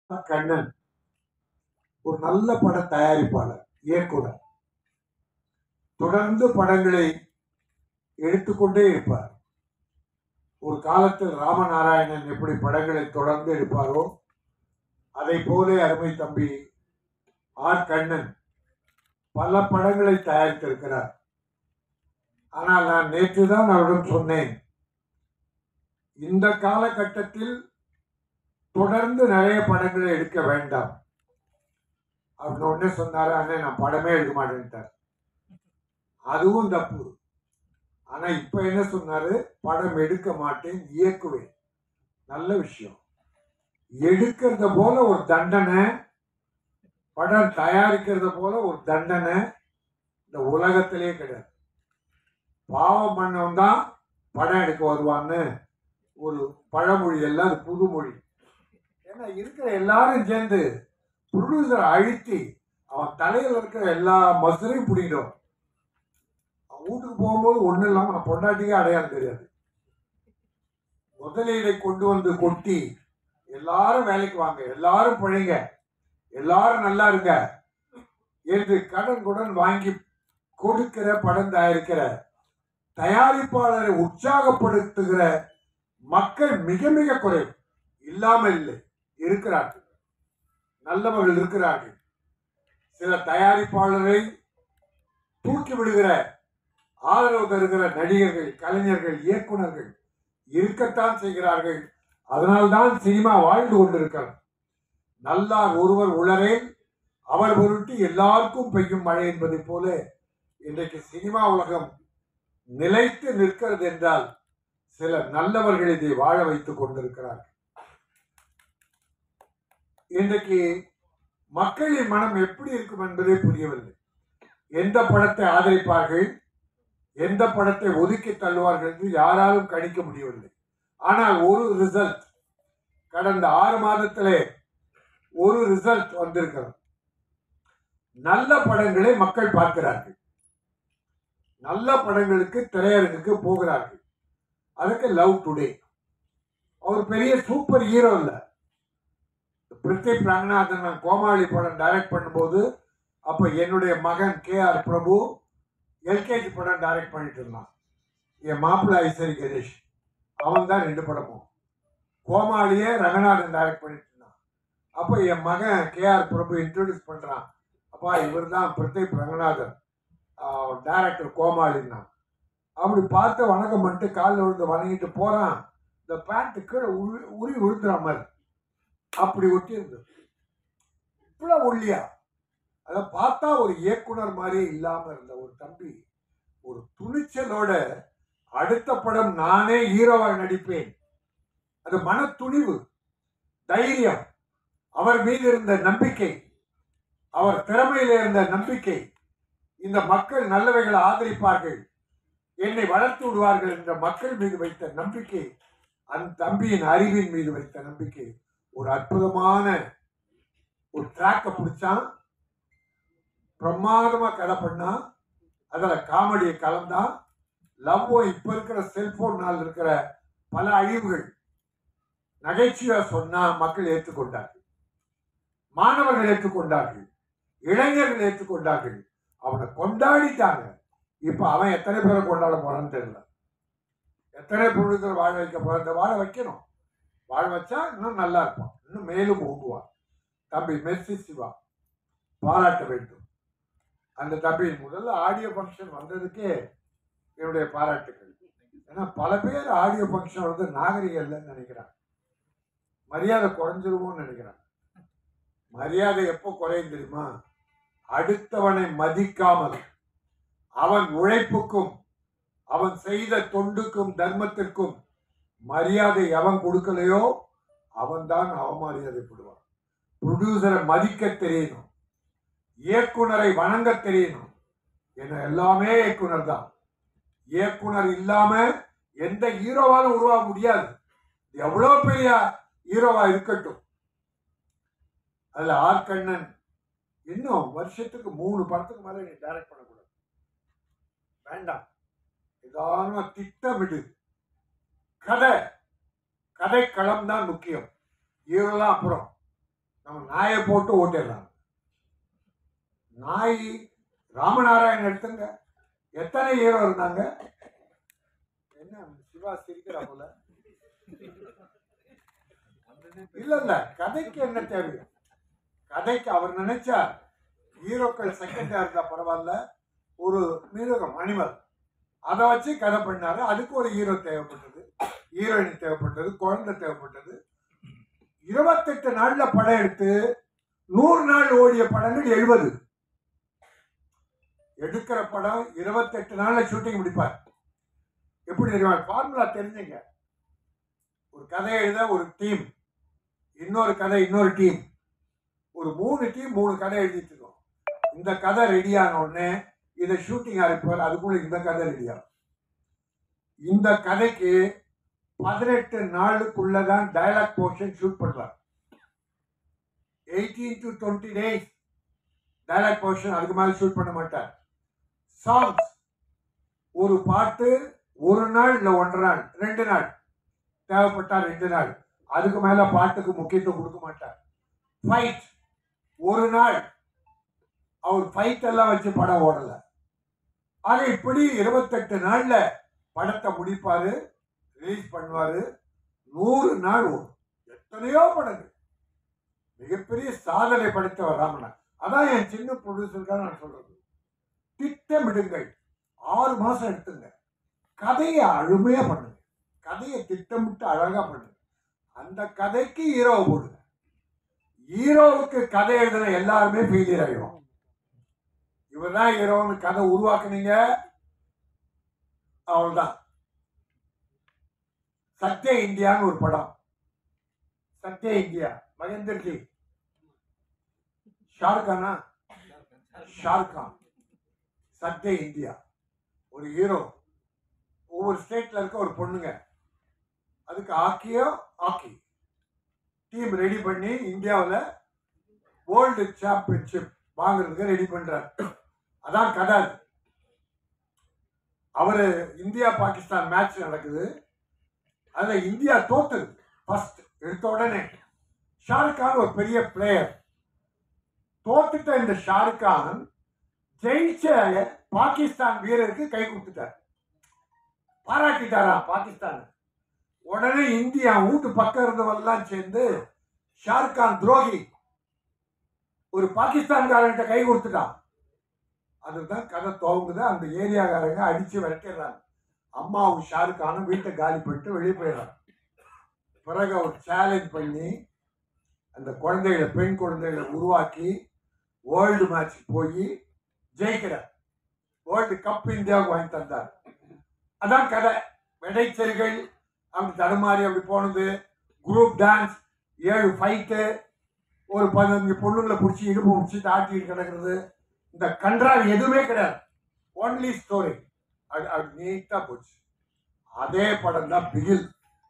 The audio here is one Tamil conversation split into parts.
கண்ணன் ஒரு நல்ல பட தயாரிப்பாளர் இயக்குனர் தொடர்ந்து படங்களை எடுத்துக்கொண்டே இருப்பார் ஒரு காலத்தில் ராமநாராயணன் எப்படி படங்களை தொடர்ந்து எடுப்பாரோ அதை போல அருமை தம்பி ஆர் கண்ணன் பல படங்களை தயாரித்திருக்கிறார் ஆனால் நான் நேற்று தான் அவரிடம் சொன்னேன் இந்த காலகட்டத்தில் தொடர்ந்து நிறைய படங்களை எடுக்க வேண்டாம் அப்படின்னு உடனே சொன்னாரு அண்ணே நான் படமே எடுக்க மாட்டேன்ட்டார் அதுவும் தப்பு ஆனா இப்ப என்ன சொன்னாரு படம் எடுக்க மாட்டேன் இயக்குவேன் நல்ல விஷயம் எடுக்கிறத போல ஒரு தண்டனை படம் தயாரிக்கிறத போல ஒரு தண்டனை இந்த உலகத்திலே கிடையாது பாவம் பண்ணவன் தான் படம் எடுக்க வருவான்னு ஒரு பழமொழி எல்லாம் அது புது மொழி ஏன்னா இருக்கிற எல்லாரும் சேர்ந்து ப்ரொடியூசரை அழுத்தி அவன் தலையில் இருக்கிற எல்லா மசுரையும் பிடிக்கிடும் அவன் வீட்டுக்கு போகும்போது ஒன்றும் இல்லாமல் அவன் பொண்டாட்டியே அடையாளம் தெரியாது முதலீடை கொண்டு வந்து கொட்டி எல்லாரும் வேலைக்கு வாங்க எல்லாரும் பழைங்க எல்லாரும் நல்லா இருங்க என்று கடன் குடன் வாங்கி கொடுக்கிற படம் தயாரிக்கிற தயாரிப்பாளரை உற்சாகப்படுத்துகிற மக்கள் மிக மிக குறைவு இல்லாமல் இல்லை இருக்கிறார்கள் நல்லவர்கள் இருக்கிறார்கள் சில தயாரிப்பாளரை தூக்கி விடுகிற ஆதரவு தருகிற நடிகர்கள் கலைஞர்கள் இயக்குனர்கள் இருக்கத்தான் செய்கிறார்கள் அதனால்தான் சினிமா வாழ்ந்து கொண்டிருக்கிறது நல்லார் ஒருவர் உளரேல் அவர் பொருட்டு எல்லாருக்கும் பெய்யும் மழை என்பதைப் போல இன்றைக்கு சினிமா உலகம் நிலைத்து நிற்கிறது என்றால் சில நல்லவர்கள் இதை வாழ வைத்துக் கொண்டிருக்கிறார்கள் இன்றைக்கு மக்களின் மனம் எப்படி இருக்கும் என்பதே புரியவில்லை எந்த படத்தை ஆதரிப்பார்கள் எந்த படத்தை ஒதுக்கி தள்ளுவார்கள் என்று யாராலும் கணிக்க முடியவில்லை ஆனால் ஒரு ரிசல்ட் கடந்த ஆறு மாதத்திலே ஒரு ரிசல்ட் வந்திருக்கிறது நல்ல படங்களை மக்கள் பார்க்கிறார்கள் நல்ல படங்களுக்கு திரையரங்குக்கு போகிறார்கள் அதுக்கு லவ் டுடே அவர் பெரிய சூப்பர் ஹீரோ இல்ல பிரித்திப் ரங்கநாதன் நான் கோமாளி படம் டைரக்ட் பண்ணும்போது அப்ப என்னுடைய மகன் கே ஆர் பிரபு எல்கேஜி படம் டைரக்ட் பண்ணிட்டு இருந்தான் என் மாப்பிள்ளை ஐசரி கணேஷ் அவன் தான் ரெண்டு படமும் கோமாளியே ரங்கநாதன் டைரக்ட் பண்ணிட்டு இருந்தான் அப்போ என் மகன் கே ஆர் பிரபு இன்ட்ரோடியூஸ் பண்றான் அப்பா இவர் தான் பிரதீப் ரங்கநாதன் டைரக்டர் கோமாளின்னா அப்படி பார்த்து வணக்கம் பண்ணிட்டு காலில் விழுந்து வணங்கிட்டு போறான் இந்த பேண்ட் கீழே உரி உரி விழுந்துற மாதிரி அப்படி ஒட்டி இருந்தது இவ்வளோ ஒல்லியா அதை பார்த்தா ஒரு இயக்குனர் மாதிரியே இல்லாம இருந்த ஒரு தம்பி ஒரு துணிச்சலோட அடுத்த படம் நானே ஹீரோவாக நடிப்பேன் அது மன துணிவு தைரியம் அவர் மீது இருந்த நம்பிக்கை அவர் திறமையில இருந்த நம்பிக்கை இந்த மக்கள் நல்லவைகளை ஆதரிப்பார்கள் என்னை வளர்த்து விடுவார்கள் என்ற மக்கள் மீது வைத்த நம்பிக்கை அந்த தம்பியின் அறிவின் மீது வைத்த நம்பிக்கை ஒரு அற்புதமான ஒரு ட்ராக்கை பிடிச்சான் பிரமாதமா கதை பண்ணா அதுல காமெடியை கலந்தா லவ்வோ இப்ப இருக்கிற செல்போன் நாள் இருக்கிற பல அழிவுகள் நகைச்சுவை சொன்னா மக்கள் ஏற்றுக்கொண்டார்கள் மாணவர்கள் ஏற்றுக்கொண்டார்கள் இளைஞர்கள் ஏற்றுக்கொண்டார்கள் அவனை கொண்டாடிட்டாங்க இப்ப அவன் எத்தனை பேரை கொண்டாட போறான்னு தெரியல எத்தனை பொருட்கள் வாழ வைக்க போறான் வாழ வைக்கணும் வாழ வச்சா இன்னும் நல்லா இருப்பான் இன்னும் மேலும் ஓங்குவான் தம்பி மெர்சி சிவா பாராட்ட வேண்டும் அந்த தம்பி முதல்ல ஆடியோ ஃபங்க்ஷன் வந்ததுக்கே என்னுடைய பாராட்டுகள் ஏன்னா பல பேர் ஆடியோ ஃபங்க்ஷன் வந்து நாகரிகம் இல்லைன்னு நினைக்கிறாங்க மரியாதை குறைஞ்சிருமோன்னு நினைக்கிறாங்க மரியாதை எப்போ குறையும் தெரியுமா அடுத்தவனை மதிக்காமல் அவன் உழைப்புக்கும் அவன் செய்த தொண்டுக்கும் தர்மத்திற்கும் மரியாதை எவன் கொடுக்கலையோ அவன் தான் அவமரியாதைப்படுவான் ப்ரொடியூசரை மதிக்க தெரியணும் இயக்குனரை வணங்க தெரியணும் என எல்லாமே இயக்குனர் தான் இயக்குனர் இல்லாம எந்த ஹீரோவாலும் உருவாக முடியாது எவ்வளவு பெரிய ஹீரோவா இருக்கட்டும் அதுல ஆர் கண்ணன் இன்னும் வருஷத்துக்கு மூணு படத்துக்கு மேல நீ டைரக்ட் பண்ணக்கூடாது வேண்டாம் நிதானமா திட்டமிடு கதை கதை களம் தான் முக்கியம் ஹீரோலாம் அப்புறம் நம்ம நாயை போட்டு ஓட்டிடுறாங்க நாய் ராமநாராயணன் எடுத்துங்க எத்தனை ஹீரோ இருந்தாங்க என்ன சிவா சிரிக்கிறா போல இல்ல இல்ல கதைக்கு என்ன தேவை கதைக்கு அவர் நினைச்சா ஹீரோக்கள் செகண்டா இருந்தா பரவாயில்ல ஒரு மிருகம் அனிமல் அதை வச்சு கதை பண்ணாரு அதுக்கு ஒரு ஹீரோ தேவைப்பட்டது ஹீரோயின் தேவைப்பட்டது குழந்தை தேவைப்பட்டது இருபத்தெட்டு நாள்ல படம் எடுத்து நூறு நாள் ஓடிய படங்கள் எழுபது எடுக்கிற படம் இருபத்தெட்டு நாள்ல ஷூட்டிங் முடிப்பார் எப்படி தெரியுமா ஃபார்முலா தெரிஞ்சுங்க ஒரு கதை எழுத ஒரு டீம் இன்னொரு கதை இன்னொரு டீம் ஒரு மூணு டீம் மூணு கதை எழுதிட்டு இருக்கோம் இந்த கதை ரெடி ஆன உடனே இதை ஷூட்டிங் ஆரம்பிப்பார் அதுக்குள்ள இந்த கதை ரெடி ஆகும் இந்த கதைக்கு பதினெட்டு நாளுக்குள்ளதான் டயலாக் போர்ஷன் ஷூட் பண்றார் eighteen to twenty days dialogue portion அதுக்கு மேல ஷூட் பண்ண மாட்டார் சாங்ஸ் ஒரு பாட்டு ஒரு நாள் இல்ல ஒன்றரை நாள் ரெண்டு நாள் தேவைப்பட்டா ரெண்டு நாள் அதுக்கு மேல பாட்டுக்கு முக்கியத்துவம் கொடுக்க மாட்டார் ஃபைட் ஒரு நாள் அவர் ஃபைட் எல்லாம் வச்சு படம் ஓடல ஆக இப்படி இருபத்தெட்டு நாள்ல படத்தை முடிப்பாரு ரிலீஸ் பண்ணுவாரு நூறு நாள் ஓடும் எத்தனையோ படங்கள் மிகப்பெரிய சாதனை படைத்தவர் ராமநாத் அதான் என் சின்ன ப்ரொடியூசருக்காக நான் சொல்றது திட்டமிடுங்கள் ஆறு மாசம் எடுத்துங்க கதையை அழுமையா பண்ணுங்க கதையை திட்டமிட்டு அழகா பண்ணுங்க அந்த கதைக்கு ஹீரோ போடுங்க ஹீரோவுக்கு கதை எழுதின எல்லாருமே ஃபெயிலியர் ஆயிடும் இவர் தான் ஹீரோன்னு கதை உருவாக்குனீங்க அவ்வளவுதான் சத்ய இந்தியான்னு ஒரு படம் சத்ய இந்தியா மகேந்தர் ஜி ஷாருக்கானா ஷாருக்கான் சத்ய இந்தியா ஒரு ஹீரோ ஒவ்வொரு ஸ்டேட்ல இருக்க ஒரு பொண்ணுங்க அதுக்கு ஹாக்கியோ ஹாக்கி டீம் ரெடி பண்ணி இந்தியாவில் வேர்ல்டு சாம்பியன்ஷிப் வாங்குறதுக்கு ரெடி பண்றாரு அதான் கதை அது. அவரு இந்தியா பாகிஸ்தான் மேட்ச் நடக்குது அதுல இந்தியா தோத்துது ஃபர்ஸ்ட் எடுத்த உடனே ஷாருக் கான் ஒரு பெரிய பிளேயர் தோத்துட்ட இந்த ஷாருக் கான் ஜெயிச்ச பாகிஸ்தான் வீரருக்கு கை கொடுத்துட்டார் பாராட்டிட்டாரா பாகிஸ்தான் உடனே இந்தியா வீட்டு பக்கம் இருந்தவெல்லாம் சேர்ந்து ஷாருக் கான் துரோகி ஒரு பாகிஸ்தான்காரன்கிட்ட கை கொடுத்துட்டான் அதுதான் கதை துவங்குது அந்த ஏரியாக்காரங்க அடிச்சு விரட்டிடுறாங்க அம்மாவும் ஷாருக் கானும் வீட்டை காலி பண்ணிட்டு வெளியே போயிடுறாங்க பிறகு அவர் சேலஞ்ச் பண்ணி அந்த குழந்தைகளை பெண் குழந்தைகளை உருவாக்கி வேர்ல்டு மேட்ச் போய் ஜெயிக்கிறார் வேர்ல்டு கப் இந்தியாவுக்கு வாங்கி தந்தார் அதான் கதை விடைச்செறிகள் அப்படி தடுமாறி அப்படி போனது குரூப் டான்ஸ் ஏழு ஃபைட்டு ஒரு பதினஞ்சு பொண்ணுங்களை பிடிச்சி இடுப்பு பிடிச்சி தாட்டிட்டு கிடக்கிறது இந்த கன்றாவி எதுவுமே கிடையாது ஒன்லி ஸ்டோரி அது அது நீட்டா போச்சு அதே படம் தான் பிகில்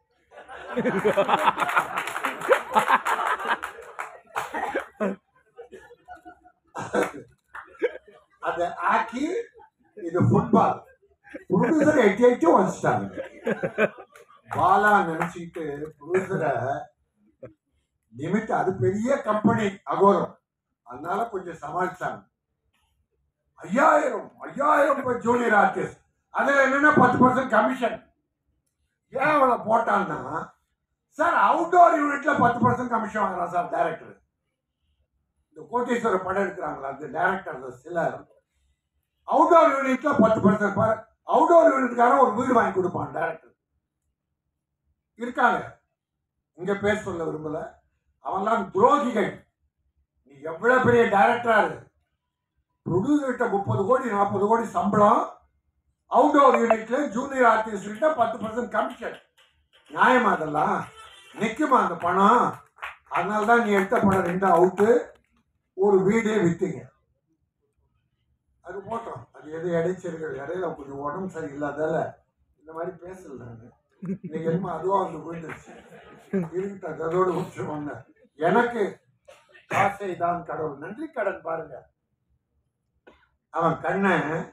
அதை ஆக்கி இது ஃபுட்பால் ப்ரொடியூசர் எட்டி எட்டி வச்சுட்டாங்க பாலா நினைச்சிட்டு ப்ரொடியூசரை லிமிட் அது பெரிய கம்பெனி அகோரம் அதனால கொஞ்சம் சமாளிச்சாங்க ஐயாயிரம் ஐயாயிரம் இப்போ ஜூனியர் ஆர்டிஸ்ட் அதில் என்னன்னா பத்து பர்சன்ட் கமிஷன் ஏன் அவளை போட்டான்னா சார் அவுட்டோர் யூனிட்ல பத்து பர்சன்ட் கமிஷன் வாங்குறான் சார் டைரக்டர் இந்த கோட்டீஸ்வரர் படம் எடுக்கிறாங்களா அந்த டைரக்டர் சிலர் அவுட்டோர் யூனிட்ல பத்து பர்சன்ட் அவுட்டோர் யூனிட்காரன் ஒரு வீடு வாங்கி கொடுப்பான் டைரக்டர் இருக்காங்க இங்க பேர் சொல்ல விரும்பல அவன்லாம் துரோகிகள் நீ எவ்வளவு பெரிய டைரக்டரா இருக்கு ப்ரொடியூசர்கிட்ட முப்பது கோடி நாற்பது கோடி சம்பளம் அவுட்டோர் யூனிட்ல ஜூனியர் ஆர்டிஸ்ட் கிட்ட பத்து பர்சன்ட் கமிஷன் நியாயமா அதெல்லாம் நிக்குமா அந்த பணம் அதனால தான் நீ எடுத்த பணம் ரெண்டும் அவுட்டு ஒரு வீடே வித்தீங்க அது போட்டோம் அது எது இடைச்சல்கள் இடையில கொஞ்சம் உடம்பு சரியில்லாதால இந்த மாதிரி பேசல நான் இன்னைக்கு என்னமோ அதுவா வந்து போயிடுச்சு இருக்கட்டும் அதோட முடிச்சு வந்தேன் எனக்கு ஆசை தான் கடவுள் நன்றி கடன் பாருங்க அவன் கண்ணை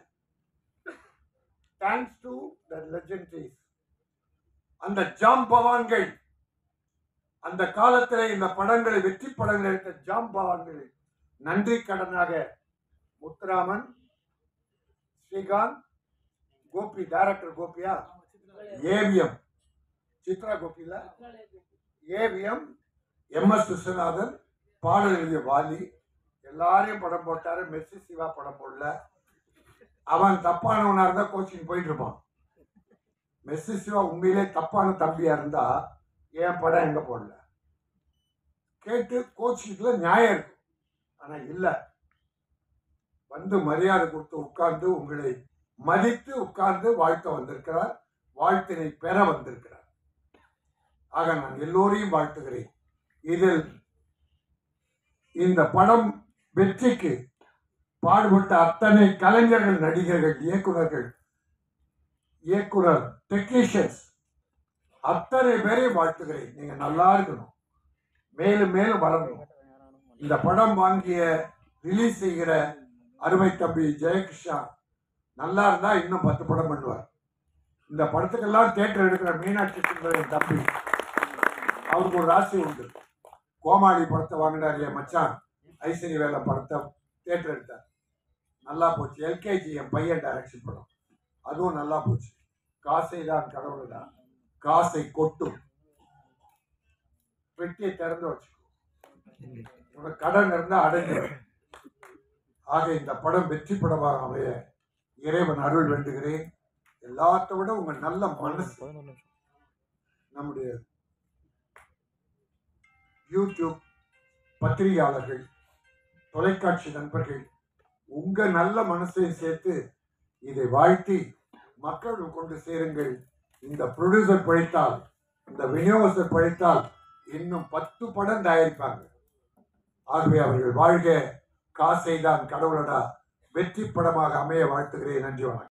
தேங்க்ஸ் டு த லெஜெண்டரிஸ் அந்த ஜாம்பவான்கள் அந்த காலத்தில் இந்த படங்களை வெற்றி படங்கள் எடுத்த ஜாம்பவான்கள் நன்றி கடனாக முத்துராமன் ஸ்ரீகாந்த் கோபி டைரக்டர் கோபியா ஏவிஎம் சித்ரா கோபில ஏவிஎம் எம் எஸ் விஸ்வநாதன் பாடல் எழுதிய வாலி எல்லாரையும் படம் போட்டாரு மெர்சி சிவா படம் போடல அவன் தப்பானவனா இருந்தா கோச்சிங் போயிட்டு இருப்பான் மெர்சி சிவா உண்மையிலே தப்பான தம்பியா இருந்தா என் படம் எங்க போடல கேட்டு கோச்சிங்ல நியாயம் இருக்கும் ஆனா இல்ல வந்து மரியாதை கொடுத்து உட்கார்ந்து உங்களை மதித்து உட்கார்ந்து வாழ்த்த வந்திருக்கிறார் வாழ்த்தினை பெற வந்திருக்கிறார் ஆக நான் எல்லோரையும் வாழ்த்துகிறேன் இதில் இந்த படம் வெற்றிக்கு பாடுபட்ட அத்தனை கலைஞர்கள் நடிகர்கள் இயக்குனர்கள் இயக்குனர் டெக்னீஷியன்ஸ் அத்தனை பேரையும் வாழ்த்துகிறேன் நீங்க நல்லா இருக்கணும் மேலும் மேலும் வளரணும் இந்த படம் வாங்கிய ரிலீஸ் செய்கிற அருமை தம்பி ஜெயகிருஷ்ணா நல்லா இருந்தா இன்னும் பத்து படம் பண்ணுவார் இந்த படத்துக்கெல்லாம் தேட்டர் எடுக்கிற மீனாட்சி சுந்தரம் தம்பி அவருக்கு ஒரு ராசி உண்டு கோமாளி படத்தை வாங்கினார் என் மச்சான் ஐஸ்வரி வேலை படத்தை தேட்டர் எடுத்தார் நல்லா போச்சு எல்கேஜி என் பையன் டைரக்ஷன் படம் அதுவும் நல்லா போச்சு காசை தான் கடவுள் தான் காசை கொட்டும் பெட்டியை திறந்து வச்சுக்கோ உனக்கு கடன் இருந்தா அடைஞ்சிடும் ஆக இந்த படம் வெற்றி படமாக அமைய இறைவன் அருள் வேண்டுகிறேன் எல்லாத்த விட உங்க நல்ல மனசு நம்முடைய யூடியூப் பத்திரிகையாளர்கள் தொலைக்காட்சி நண்பர்கள் உங்க நல்ல மனசையும் சேர்த்து இதை வாழ்த்தி மக்களிடம் கொண்டு சேருங்கள் இந்த ப்ரொடியூசர் பழித்தால் இந்த விநியோகஸ்தர் பழித்தால் இன்னும் பத்து படம் தயாரிப்பாங்க ஆகவே அவர்கள் வாழ்க காசை தான் கடவுளடா வெற்றி படமாக அமைய வாழ்த்துகிறேன் நன்றி வணக்கம்